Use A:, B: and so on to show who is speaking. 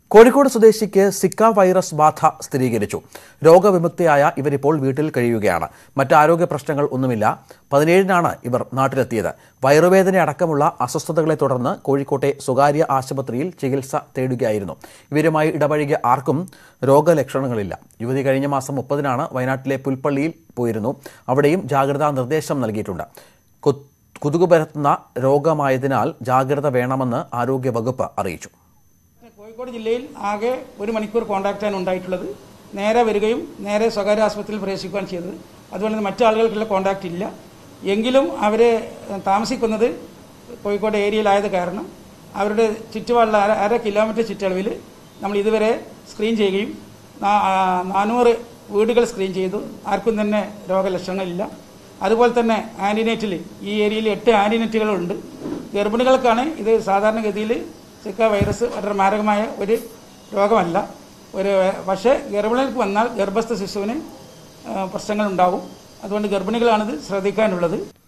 A: Kozhikode സ്വദേശിക്ക് Zika virus ബാധ സ്ഥിരീകരിച്ചു രോഗവിമുക്തയായ ഇവരിപ്പോൾ വീട്ടിൽ കഴിയുകയാണ് മറ്റ് ആരോഗ്യ പ്രശ്നങ്ങൾ ഒന്നുമില്ല പതിനേഴിനാണ് ഇവർ നാട്ടിലെത്തിയത് വയറുവേദന അടക്കമുള്ള അസ്വസ്ഥതകളെ തുടർന്ന് കോഴിക്കോട്ടെ സ്വകാര്യ ആശുപത്രിയിൽ ചികിത്സ തേടുകയായിരുന്നു ഇവരുമായി ഇടപഴകിയ ആർക്കും രോഗലക്ഷണങ്ങളില്ല യുവതി കഴിഞ്ഞ മാസം മുപ്പതിനാണ് വയനാട്ടിലെ പുൽപ്പള്ളിയിൽ പോയിരുന്നു അവിടെയും ജാഗ്രതാ നിർദ്ദേശം നൽകിയിട്ടുണ്ട് കൊ- കൊതുക് പരത്തുന്ന രോഗമായതിനാൽ ജാഗ്രത വേണമെന്ന് ആരോഗ്യവകുപ്പ് അറിയിച്ചു
B: കോഴിക്കോട് ജില്ലയിൽ ആകെ ഒരു മണിക്കൂർ കോൺടാക്റ്റാണ് ഉണ്ടായിട്ടുള്ളത് നേരെ വരികയും നേരെ സ്വകാര്യ ആശുപത്രിയിൽ പ്രവേശിക്കുകയാണ് ചെയ്തത് അതുപോലെ തന്നെ മറ്റു ആളുകൾക്കുള്ള കോൺടാക്റ്റ് ഇല്ല എങ്കിലും അവർ താമസിക്കുന്നത് കോഴിക്കോട് ഏരിയയിലായത് കാരണം അവരുടെ ചുറ്റുപാടുള്ള അര അര കിലോമീറ്റർ ചുറ്റളവിൽ നമ്മൾ ഇതുവരെ സ്ക്രീൻ ചെയ്യുകയും നാ- ആ, നാനൂറ് വീടുകൾ സ്ക്രീൻ ചെയ്തു ആർക്കും തന്നെ രോഗലക്ഷണങ്ങളില്ല അതുപോലെ തന്നെ ആൻറ്റിനേറ്റിൽ ഈ ഏരിയയിൽ എട്ട് ആൻറ്റിനേറ്റുകളുണ്ട് ഗർഭിണികൾക്കാണ് ഇത് സാധാരണഗതിയിൽ സിക്ക വൈറസ് വളരെ മാരകമായ ഒരു രോഗമല്ല ഒരു പക്ഷേ ഗർഭിണികൾക്ക് വന്നാൽ ഗർഭസ്ഥ ശിശുവിന് ആ, പ്രശ്നങ്ങളുണ്ടാവും അതുകൊണ്ട് ഗർഭിണികളാണിത് ശ്രദ്ധിക്കാനുള്ളത്